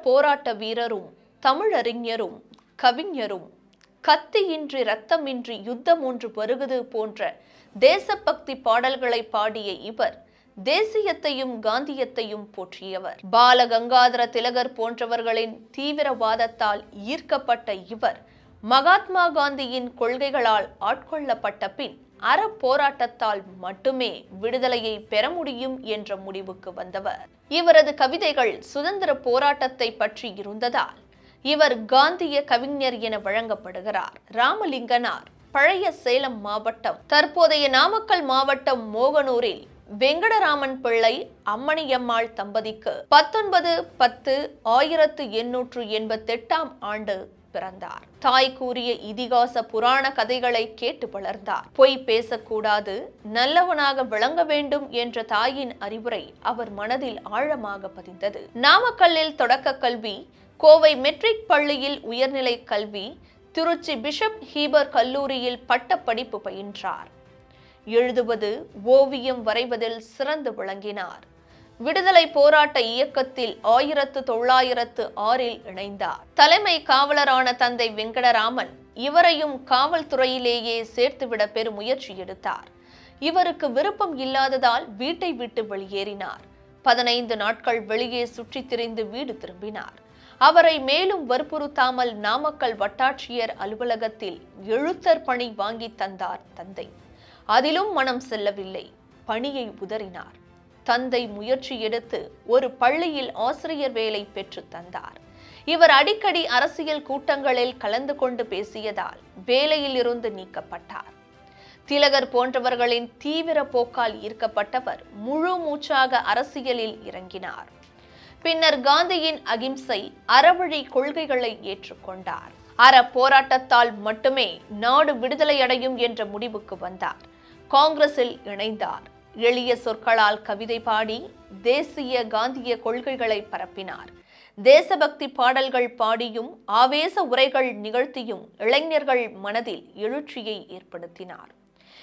போராட்ட வீரரும் தமிழறிஞரும் கவிஞரும் கத்தியின்றி ரத்தமின்றி யுத்தம் ஒன்று வருகுது போன்ற தேசபக்தி பாடல்களை பாடிய இவர் தேசியத்தையும் காந்தியத்தையும் போற்றியவர் பாலகங்காதர திலகர் போன்றவர்களின் தீவிரவாதத்தால் ஈர்க்கப்பட்ட இவர் மகாத்மா காந்தியின் கொள்கைகளால் ஆட்கொள்ளப்பட்ட பின் அறப்போராட்டத்தால் மட்டுமே விடுதலையை பெற முடியும் என்ற முடிவுக்கு வந்தவர் இவரது கவிதைகள் சுதந்திர போராட்டத்தை பற்றி இருந்ததால் இவர் காந்திய கவிஞர் என வழங்கப்படுகிறார் ராமலிங்கனார் பழைய சேலம் மாவட்டம் தற்போதைய நாமக்கல் மாவட்டம் மோகனூரில் வெங்கடராமன் பிள்ளை அம்மணியம்மாள் தம்பதிக்கு பத்தொன்பது பத்து ஆயிரத்து எண்ணூற்று எண்பத்தெட்டாம் ஆண்டு பிறந்தார் தாய் கூறிய இதிகாச புராண கதைகளை கேட்டு வளர்ந்தார் பொய் பேசக்கூடாது நல்லவனாக விளங்க வேண்டும் என்ற தாயின் அறிவுரை அவர் மனதில் ஆழமாக பதிந்தது நாமக்கல்லில் தொடக்க கல்வி கோவை மெட்ரிக் பள்ளியில் உயர்நிலை கல்வி திருச்சி பிஷப் ஹீபர் கல்லூரியில் பட்டப்படிப்பு பயின்றார் எழுதுவது ஓவியம் வரைவதில் சிறந்து விளங்கினார் விடுதலை போராட்ட இயக்கத்தில் ஆயிரத்து தொள்ளாயிரத்து ஆறில் இணைந்தார் தலைமை காவலரான தந்தை வெங்கடராமன் இவரையும் காவல்துறையிலேயே சேர்த்துவிட பெரும் முயற்சி எடுத்தார் இவருக்கு விருப்பம் இல்லாததால் வீட்டை விட்டு வெளியேறினார் பதினைந்து நாட்கள் வெளியே சுற்றித் திரிந்து வீடு திரும்பினார் அவரை மேலும் வற்புறுத்தாமல் நாமக்கல் வட்டாட்சியர் அலுவலகத்தில் எழுத்தர் பணி வாங்கி தந்தார் தந்தை அதிலும் மனம் செல்லவில்லை பணியை உதறினார் தந்தை முயற்சி எடுத்து ஒரு பள்ளியில் ஆசிரியர் வேலை பெற்று தந்தார் இவர் அடிக்கடி அரசியல் கூட்டங்களில் கலந்து கொண்டு பேசியதால் வேலையில் இருந்து நீக்கப்பட்டார் திலகர் போன்றவர்களின் தீவிர போக்கால் ஈர்க்கப்பட்டவர் முழு மூச்சாக அரசியலில் இறங்கினார் பின்னர் காந்தியின் அகிம்சை அறவழி கொள்கைகளை ஏற்றுக்கொண்டார் அற போராட்டத்தால் மட்டுமே நாடு விடுதலை அடையும் என்ற முடிவுக்கு வந்தார் காங்கிரஸில் இணைந்தார் எளிய சொற்களால் கவிதை பாடி தேசிய காந்திய கொள்கைகளை பரப்பினார் தேசபக்தி பாடல்கள் பாடியும் ஆவேச உரைகள் நிகழ்த்தியும் இளைஞர்கள் மனதில் எழுச்சியை ஏற்படுத்தினார்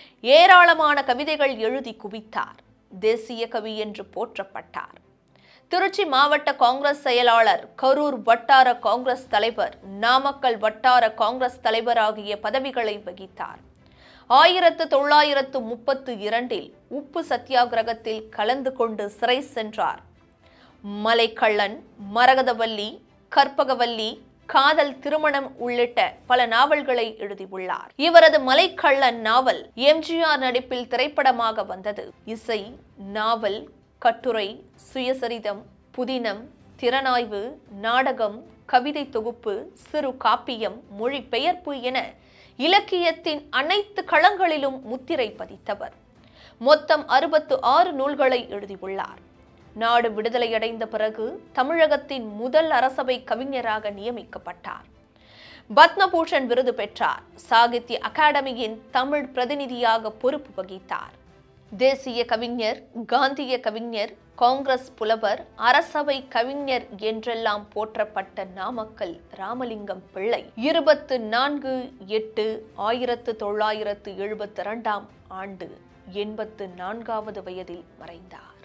ஏராளமான கவிதைகள் எழுதி குவித்தார் தேசிய கவி என்று போற்றப்பட்டார் திருச்சி மாவட்ட காங்கிரஸ் செயலாளர் கரூர் வட்டார காங்கிரஸ் தலைவர் நாமக்கல் வட்டார காங்கிரஸ் தலைவர் ஆகிய பதவிகளை வகித்தார் ஆயிரத்து தொள்ளாயிரத்து முப்பத்து இரண்டில் உப்பு சத்தியாகிரகத்தில் கலந்து கொண்டு சிறை சென்றார் மலைக்கள்ளன் மரகதவல்லி கற்பகவல்லி காதல் திருமணம் உள்ளிட்ட பல நாவல்களை எழுதியுள்ளார் இவரது மலைக்கள்ளன் நாவல் எம்ஜிஆர் நடிப்பில் திரைப்படமாக வந்தது இசை நாவல் கட்டுரை சுயசரிதம் புதினம் திறனாய்வு நாடகம் கவிதை தொகுப்பு சிறு காப்பியம் மொழிபெயர்ப்பு என இலக்கியத்தின் அனைத்து களங்களிலும் முத்திரை பதித்தவர் மொத்தம் அறுபத்து ஆறு நூல்களை எழுதியுள்ளார் நாடு விடுதலையடைந்த பிறகு தமிழகத்தின் முதல் அரசவை கவிஞராக நியமிக்கப்பட்டார் பத்மபூஷன் விருது பெற்றார் சாகித்ய அகாடமியின் தமிழ் பிரதிநிதியாக பொறுப்பு வகித்தார் தேசிய கவிஞர் காந்திய கவிஞர் காங்கிரஸ் புலவர் அரசவை கவிஞர் என்றெல்லாம் போற்றப்பட்ட நாமக்கல் ராமலிங்கம் பிள்ளை இருபத்து நான்கு எட்டு ஆயிரத்து தொள்ளாயிரத்து எழுபத்தி இரண்டாம் ஆண்டு எண்பத்து நான்காவது வயதில் மறைந்தார்